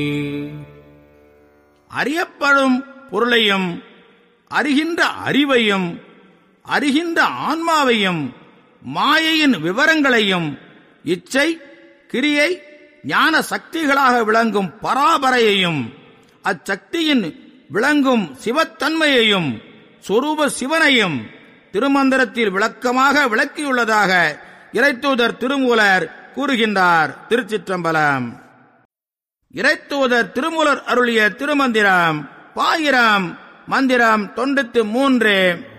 அறியப்படும் பொருளையும் அறிகின்ற அறிவையும் அறிகின்ற ஆன்மாவையும் மாயையின் விவரங்களையும் இச்சை கிரியை ஞான சக்திகளாக விளங்கும் பராபரையையும் அச்சக்தியின் விளங்கும் சிவத்தன்மையையும் சொரூப சிவனையும் திருமந்திரத்தில் விளக்கமாக விளக்கியுள்ளதாக இறைத்தூதர் திருமூலர் கூறுகின்றார் திருச்சிற்றம்பலம் இறைத்தூதர் திருமூலர் அருளிய திருமந்திரம் பாயிரம் மந்திரம் தொண்டத்து மூன்று